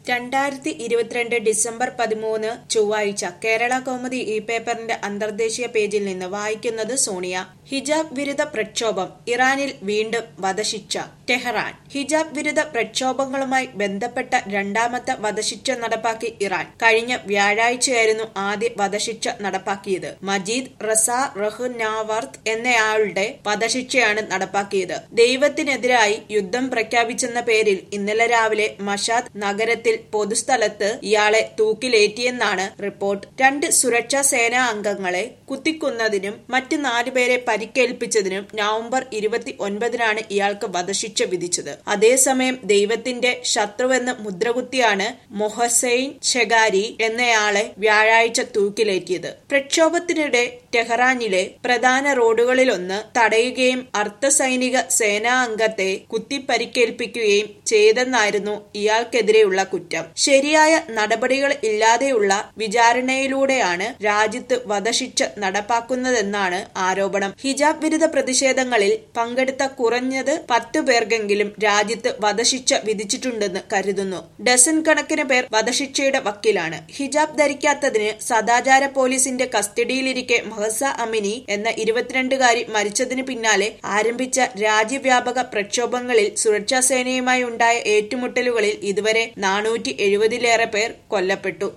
രണ്ടായിരത്തി ഇരുപത്തിരണ്ട് ഡിസംബർ പതിമൂന്ന് ചൊവ്വാഴ്ച കേരള കൗമുദി ഇ പേപ്പറിന്റെ അന്തർദേശീയ പേജിൽ നിന്ന് വായിക്കുന്നത് സോണിയ ഹിജാബ് വിരുദ്ധ പ്രക്ഷോഭം ഇറാനിൽ വീണ്ടും വധശിക്ഷ ടെഹ്റാൻ ഹിജാബ് വിരുദ്ധ പ്രക്ഷോഭങ്ങളുമായി ബന്ധപ്പെട്ട രണ്ടാമത്തെ വധശിക്ഷ നടപ്പാക്കി ഇറാൻ കഴിഞ്ഞ വ്യാഴാഴ്ചയായിരുന്നു ആദ്യ വധശിക്ഷ നടപ്പാക്കിയത് മജീദ് റസ റഹ്നാവർത്ത് എന്നയാളുടെ വധശിക്ഷയാണ് നടപ്പാക്കിയത് ദൈവത്തിനെതിരായി യുദ്ധം പ്രഖ്യാപിച്ചെന്ന പേരിൽ ഇന്നലെ രാവിലെ മഷാദ് നഗരത്തിൽ പൊതുസ്ഥലത്ത് ഇയാളെ തൂക്കിലേറ്റിയെന്നാണ് റിപ്പോർട്ട് രണ്ട് സുരക്ഷാ സേനാ അംഗങ്ങളെ കുത്തിക്കൊന്നതിനും മറ്റ് നാലുപേരെ പരിക്കേൽപ്പിച്ചതിനും നവംബർ ഇരുപത്തി ഒൻപതിനാണ് ഇയാൾക്ക് വധശിക്ഷ വിധിച്ചത് അതേസമയം ദൈവത്തിന്റെ ശത്രുവെന്ന് മുദ്രകുത്തിയാണ് മൊഹസൈൻ ഷെഗാരി എന്നയാളെ വ്യാഴാഴ്ച തൂക്കിലേറ്റിയത് പ്രക്ഷോഭത്തിനിടെ ടെഹ്റാനിലെ പ്രധാന റോഡുകളിലൊന്ന് തടയുകയും അർദ്ധസൈനിക സേനാ അംഗത്തെ കുത്തിപ്പരിക്കേൽപ്പിക്കുകയും ചെയ്തെന്നായിരുന്നു ഇയാൾക്കെതിരെയുള്ള കുറ്റം ശരിയായ നടപടികൾ ഇല്ലാതെയുള്ള വിചാരണയിലൂടെയാണ് രാജ്യത്ത് വധശിക്ഷ നടപ്പാക്കുന്നതെന്നാണ് ആരോപണം ഹിജാബ് വിരുദ്ധ പ്രതിഷേധങ്ങളിൽ പങ്കെടുത്ത കുറഞ്ഞത് പത്ത് പേർക്കെങ്കിലും രാജ്യത്ത് വധശിക്ഷ വിധിച്ചിട്ടുണ്ടെന്ന് കരുതുന്നു ഡസൻ കണക്കിന് പേർ വധശിക്ഷയുടെ വക്കിലാണ് ഹിജാബ് ധരിക്കാത്തതിന് സദാചാര പോലീസിന്റെ കസ്റ്റഡിയിലിരിക്കെ മഹസ അമിനി എന്ന ഇരുപത്തിരണ്ടുകാരി മരിച്ചതിന് പിന്നാലെ ആരംഭിച്ച രാജ്യവ്യാപക പ്രക്ഷോഭങ്ങളിൽ സുരക്ഷാ സേനയുമായി ഉണ്ടായ ഏറ്റുമുട്ടലുകളിൽ ഇതുവരെ നാനൂറ്റി എഴുപതിലേറെ പേർ കൊല്ലപ്പെട്ടു